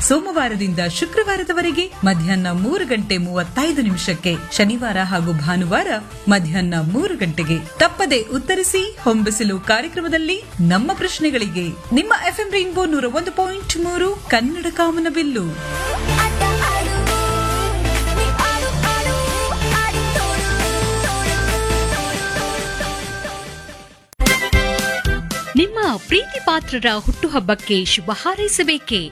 ಸೋಮವಾರದಿಂದ ಶುಕ್ರವಾರದವರೆಗೆ ಮಧ್ಯಾಹ್ನ ಮೂರು ಗಂಟೆ ಮೂವತ್ತೈದು ನಿಮಿಷಕ್ಕೆ ಶನಿವಾರ ಹಾಗೂ ಭಾನುವಾರ ಮಧ್ಯಾಹ್ನ ಮೂರು ಗಂಟೆಗೆ ತಪ್ಪದೆ ಉತ್ತರಿಸಿ ಹೊಂಬಿಸಿಲು ಕಾರ್ಯಕ್ರಮದಲ್ಲಿ ನಮ್ಮ ಪ್ರಶ್ನೆಗಳಿಗೆ ನಿಮ್ಮ ಎಫ್ಎಂ ರೈನ್ಬೋ ನೂರ ಒಂದು ಪಾಯಿಂಟ್ ಮೂರು ಕನ್ನಡ ಕಾಮನಬಿಲ್ಲು ಆಟ ಆಡು ನೀ ಆಡು ಆಡು ಆಡಿ ತೋರು ನಿಮ್ಮ ಪ್ರೀತಿ ಪಾತ್ರರ ಹುಟ್ಟುಹಬ್ಬಕ್ಕೆ ಶುಭ ಹಾರೈಸಬೇಕೇ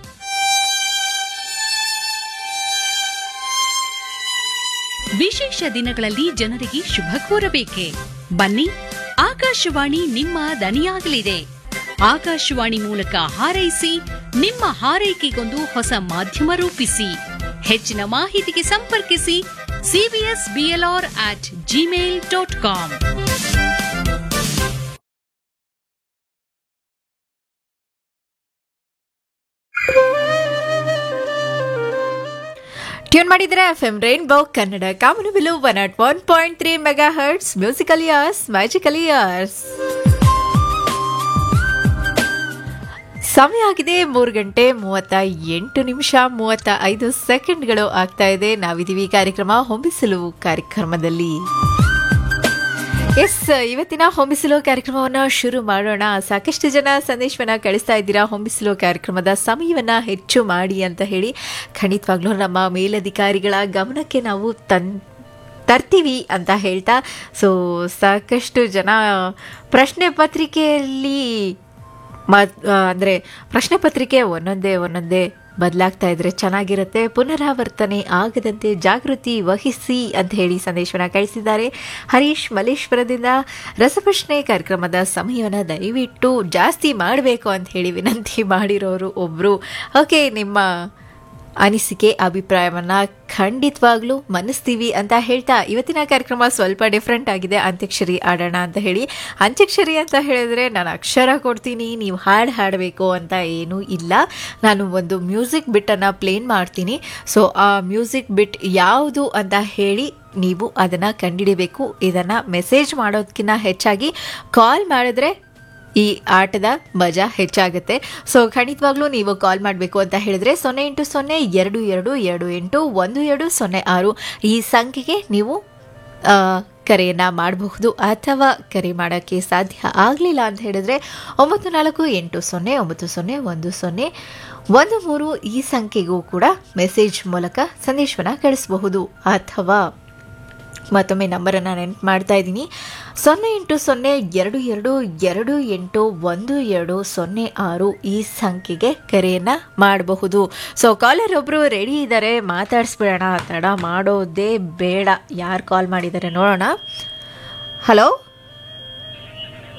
ವಿಶೇಷ ದಿನಗಳಲ್ಲಿ ಜನರಿಗೆ ಶುಭ ಕೋರಬೇಕೆ ಬನ್ನಿ ಆಕಾಶವಾಣಿ ನಿಮ್ಮ ದನಿಯಾಗಲಿದೆ ಆಕಾಶವಾಣಿ ಮೂಲಕ ಹಾರೈಸಿ ನಿಮ್ಮ ಹಾರೈಕೆಗೊಂದು ಹೊಸ ಮಾಧ್ಯಮ ರೂಪಿಸಿ ಹೆಚ್ಚಿನ ಮಾಹಿತಿಗೆ ಸಂಪರ್ಕಿಸಿ CBS BLR at Gmail dot com tune ಮಾಡಿದ್ರೆ ಎಫ್ ಎಂ ರೈನ್ಬೋ ಕನ್ನಡ ಕಾಮನಬಿಲು one nought one point three megahertz musical years magical years ಸಮಯ ಆಗಿದೆ ಮೂರು ಗಂಟೆ ಮೂವತ್ತ ಎಂಟು ನಿಮಿಷ ಮೂವತ್ತ ಐದು ಸೆಕೆಂಡ್ಗಳು ಆಗ್ತಾ ಇದೆ ನಾವಿದೀವಿ ಈ ಕಾರ್ಯಕ್ರಮ ಹೊಂಬಿಸಲು ಕಾರ್ಯಕ್ರಮದಲ್ಲಿ ಎಸ್ ಇವತ್ತಿನ ಹೊಂಬಿಸಲು ಕಾರ್ಯಕ್ರಮವನ್ನು ಶುರು ಮಾಡೋಣ ಸಾಕಷ್ಟು ಜನ ಸಂದೇಶವನ್ನ ಕಳಿಸ್ತಾ ಇದ್ದೀರಾ ಹೊಂಬಿಸಲು ಕಾರ್ಯಕ್ರಮದ ಸಮಯವನ್ನ ಹೆಚ್ಚು ಮಾಡಿ ಅಂತ ಹೇಳಿ ಖಂಡಿತವಾಗ್ಲೂ ನಮ್ಮ ಮೇಲಧಿಕಾರಿಗಳ ಗಮನಕ್ಕೆ ನಾವು ತನ್ ತರ್ತೀವಿ ಅಂತ ಹೇಳ್ತಾ ಸೊ ಸಾಕಷ್ಟು ಜನ ಪ್ರಶ್ನೆ ಪತ್ರಿಕೆಯಲ್ಲಿ ಮತ್ ಅಂದರೆ ಪ್ರಶ್ನೆ ಪತ್ರಿಕೆ ಒಂದೊಂದೇ ಒಂದೊಂದೇ ಬದಲಾಗ್ತಾ ಇದ್ರೆ ಚೆನ್ನಾಗಿರುತ್ತೆ ಪುನರಾವರ್ತನೆ ಆಗದಂತೆ ಜಾಗೃತಿ ವಹಿಸಿ ಅಂತ ಹೇಳಿ ಸಂದೇಶವನ್ನು ಕಳಿಸಿದ್ದಾರೆ ಹರೀಶ್ ಮಲ್ಲೇಶ್ವರದಿಂದ ರಸಪ್ರಶ್ನೆ ಕಾರ್ಯಕ್ರಮದ ಸಮಯವನ್ನು ದಯವಿಟ್ಟು ಜಾಸ್ತಿ ಮಾಡಬೇಕು ಅಂತ ಹೇಳಿ ವಿನಂತಿ ಮಾಡಿರೋರು ಒಬ್ಬರು ಓಕೆ ನಿಮ್ಮ ಅನಿಸಿಕೆ ಅಭಿಪ್ರಾಯವನ್ನ ಖಂಡಿತವಾಗ್ಲೂ ಮನ್ನಿಸ್ತೀವಿ ಅಂತ ಹೇಳ್ತಾ ಇವತ್ತಿನ ಕಾರ್ಯಕ್ರಮ ಸ್ವಲ್ಪ ಡಿಫ್ರೆಂಟ್ ಆಗಿದೆ ಅಂತ್ಯಕ್ಷರಿ ಆಡೋಣ ಅಂತ ಹೇಳಿ ಅಂತ್ಯಕ್ಷರಿ ಅಂತ ಹೇಳಿದ್ರೆ ನಾನು ಅಕ್ಷರ ಕೊಡ್ತೀನಿ ನೀವು ಹಾಡು ಹಾಡಬೇಕು ಅಂತ ಏನೂ ಇಲ್ಲ ನಾನು ಒಂದು ಮ್ಯೂಸಿಕ್ ಬಿಟ್ಟನ್ನು ಪ್ಲೇನ್ ಮಾಡ್ತೀನಿ ಸೊ ಆ ಮ್ಯೂಸಿಕ್ ಬಿಟ್ ಯಾವುದು ಅಂತ ಹೇಳಿ ನೀವು ಅದನ್ನು ಕಂಡುಹಿಡಿಬೇಕು ಇದನ್ನು ಮೆಸೇಜ್ ಮಾಡೋದಕ್ಕಿಂತ ಹೆಚ್ಚಾಗಿ ಕಾಲ್ ಮಾಡಿದ್ರೆ ಈ ಆಟದ ಮಜಾ ಹೆಚ್ಚಾಗುತ್ತೆ ಸೊ ಖಂಡಿತವಾಗ್ಲೂ ನೀವು ಕಾಲ್ ಮಾಡಬೇಕು ಅಂತ ಹೇಳಿದ್ರೆ ಸೊನ್ನೆ ಎಂಟು ಸೊನ್ನೆ ಎರಡು ಎರಡು ಎರಡು ಎಂಟು ಒಂದು ಎರಡು ಸೊನ್ನೆ ಆರು ಈ ಸಂಖ್ಯೆಗೆ ನೀವು ಆ, ಕರೆಯನ್ನ ಮಾಡಬಹುದು ಅಥವಾ ಕರೆ ಮಾಡೋಕ್ಕೆ ಸಾಧ್ಯ ಆಗಲಿಲ್ಲ ಅಂತ ಹೇಳಿದ್ರೆ ಒಂಬತ್ತು ನಾಲ್ಕು ಎಂಟು ಸೊನ್ನೆ ಒಂಬತ್ತು ಸೊನ್ನೆ ಒಂದು ಸೊನ್ನೆ ಒಂದು ಮೂರು ಈ ಸಂಖ್ಯೆಗೂ ಕೂಡ ಮೆಸೇಜ್ ಮೂಲಕ ಸಂದೇಶವನ್ನು ಕಳಿಸಬಹುದು ಅಥವಾ ಮತ್ತೊಮ್ಮೆ ನಂಬರನ್ನು ನೆನಪು ಮಾಡ್ತಾ ಇದ್ದೀನಿ ಸೊನ್ನೆ ಎಂಟು ಸೊನ್ನೆ ಎರಡು ಎರಡು ಎರಡು ಎಂಟು ಒಂದು ಎರಡು ಸೊನ್ನೆ ಆರು ಈ ಸಂಖ್ಯೆಗೆ ಕರೆಯನ್ನು ಮಾಡಬಹುದು ಸೊ ಕಾಲರ್ ಒಬ್ಬರು ರೆಡಿ ಇದ್ದಾರೆ ಮಾತಾಡಿಸ್ಬಿಡೋಣ ತಡ ಮಾಡೋದೇ ಬೇಡ ಯಾರು ಕಾಲ್ ಮಾಡಿದ್ದಾರೆ ನೋಡೋಣ ಹಲೋ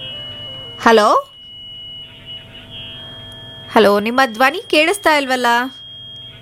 ಹಲೋ ಹಲೋ ನಿಮ್ಮ ಧ್ವನಿ ಕೇಳಿಸ್ತಾ ಇಲ್ವಲ್ಲ